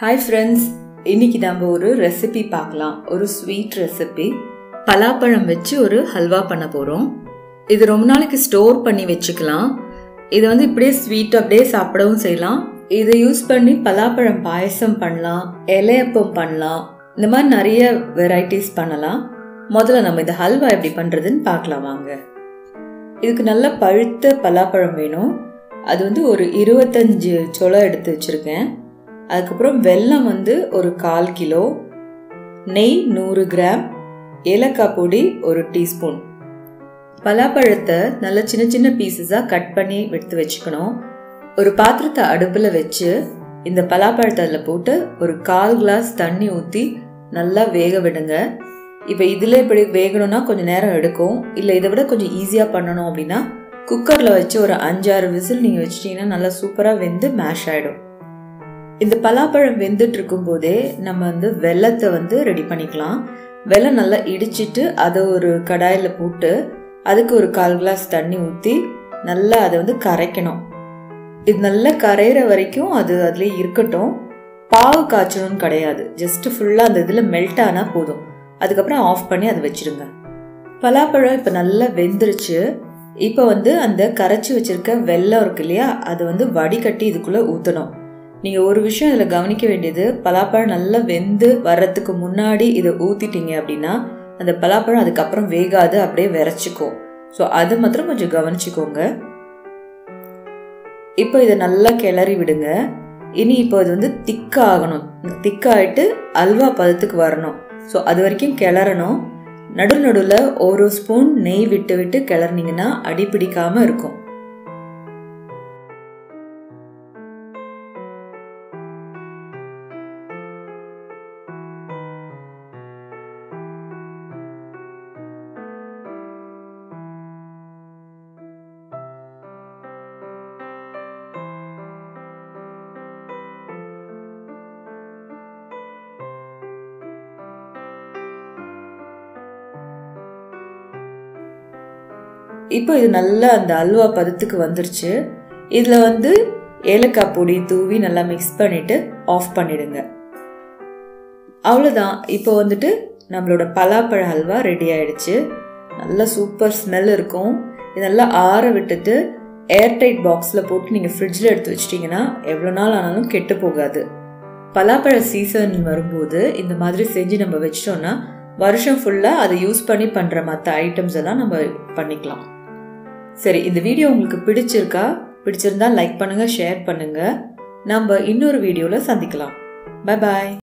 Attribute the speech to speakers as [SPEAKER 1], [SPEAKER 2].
[SPEAKER 1] hi friends இன்னைக்கு நம்ம ஒரு ரெசிபி பார்க்கலாம் ஒரு ஸ்வீட் ரெசிபி பலாப்பழம் வச்சு ஒரு ஹல்வா பண்ண போகிறோம் இது ரொம்ப நாளைக்கு ஸ்டோர் பண்ணி வச்சுக்கலாம் இது வந்து இப்படியே ஸ்வீட் அப்படியே சாப்பிடவும் செய்யலாம் இதை யூஸ் பண்ணி பலாப்பழம் பாயசம் பண்ணலாம் இலையப்பம் பண்ணலாம் இந்த மாதிரி நிறைய வெரைட்டிஸ் பண்ணலாம் முதல்ல நம்ம இந்த ஹல்வா எப்படி பண்ணுறதுன்னு பார்க்கலாம் வாங்க இதுக்கு நல்ல பழுத்த பலாப்பழம் வேணும் அது வந்து ஒரு இருபத்தஞ்சு சொலை எடுத்து வச்சுருக்கேன் அதுக்கப்புறம் வெல்லம் வந்து ஒரு கால் கிலோ நெய் நூறு கிராம் ஏலக்காய் பொடி ஒரு டீஸ்பூன் பலாப்பழத்தை நல்ல சின்ன சின்ன பீசஸாக கட் பண்ணி எடுத்து வச்சுக்கணும் ஒரு பாத்திரத்தை அடுப்பில் வச்சு இந்த பலாப்பழத்தை அதில் போட்டு ஒரு கால் கிளாஸ் தண்ணி ஊற்றி நல்லா வேக விடுங்க இப்போ இதில் இப்படி வேகணும்னா கொஞ்சம் நேரம் எடுக்கும் இல்லை இதை விட கொஞ்சம் ஈஸியாக பண்ணணும் அப்படின்னா குக்கரில் வச்சு ஒரு அஞ்சாறு விசில் நீங்கள் வச்சிட்டிங்கன்னா நல்லா சூப்பராக வெந்து மேஷ் ஆகிடும் இந்த பலாப்பழம் வெந்துட்டு இருக்கும் போதே நம்ம வந்து வெள்ளத்தை வந்து ரெடி பண்ணிக்கலாம் வெள்ளம் நல்லா இடிச்சிட்டு அதை ஒரு கடாயில் போட்டு அதுக்கு ஒரு கால் கிளாஸ் தண்ணி ஊற்றி நல்லா அதை வந்து கரைக்கணும் இது நல்லா கரையிற வரைக்கும் அது அதுலேயே இருக்கட்டும் பாவு காய்ச்சணும்னு கிடையாது ஜஸ்ட் ஃபுல்லாக அந்த இதில் மெல்ட் ஆனால் போதும் அதுக்கப்புறம் ஆஃப் பண்ணி அதை வச்சிருங்க பலாப்பழம் இப்போ நல்லா வெந்துருச்சு இப்போ வந்து அந்த கரைச்சி வச்சிருக்க வெள்ளம் இருக்கு இல்லையா அதை வந்து வடிகட்டி இதுக்குள்ளே ஊற்றணும் நீங்கள் ஒரு விஷயம் இதில் கவனிக்க வேண்டியது பலாப்பழம் நல்லா வெந்து வர்றதுக்கு முன்னாடி இதை ஊற்றிட்டீங்க அப்படின்னா அந்த பலாப்பழம் அதுக்கப்புறம் வேகாது அப்படியே விரைச்சிக்கும் ஸோ அது மாத்திரம் கொஞ்சம் கவனிச்சுக்கோங்க இப்போ இதை நல்லா கிளறி விடுங்க இனி இப்போ இது வந்து திக்காகணும் திக்காயிட்டு அல்வா பதத்துக்கு வரணும் ஸோ அது வரைக்கும் கிளறணும் நடு நடுவில் ஒரு ஸ்பூன் நெய் விட்டு விட்டு கிளறினீங்கன்னா அடி பிடிக்காம இருக்கும் இப்போ இது நல்லா அந்த அல்வா பதத்துக்கு வந்துருச்சு இதில் வந்து ஏலக்காய் பொடி தூவி நல்லா மிக்ஸ் பண்ணிட்டு ஆஃப் பண்ணிடுங்க அவ்வளோதான் இப்போ வந்துட்டு நம்மளோட பலாப்பழ ஹல்வா ரெடி ஆயிடுச்சு நல்ல சூப்பர் ஸ்மெல் இருக்கும் இதெல்லாம் ஆற விட்டுட்டு ஏர்டைட் பாக்ஸில் போட்டு நீங்கள் ஃப்ரிட்ஜில் எடுத்து வச்சிட்டிங்கன்னா எவ்வளோ நாள் ஆனாலும் கெட்டு போகாது பலாப்பழ சீசன் வரும்போது இந்த மாதிரி செஞ்சு நம்ம வச்சிட்டோம்னா வருஷம் ஃபுல்லாக அதை யூஸ் பண்ணி பண்ணுற மற்ற ஐட்டம்ஸ் எல்லாம் நம்ம பண்ணிக்கலாம் சரி இந்த வீடியோ உங்களுக்கு பிடிச்சிருக்கா பிடிச்சிருந்தா லைக் பண்ணுங்கள் ஷேர் பண்ணுங்கள் நம்ம இன்னொரு வீடியோவில் சந்திக்கலாம் பை பாய்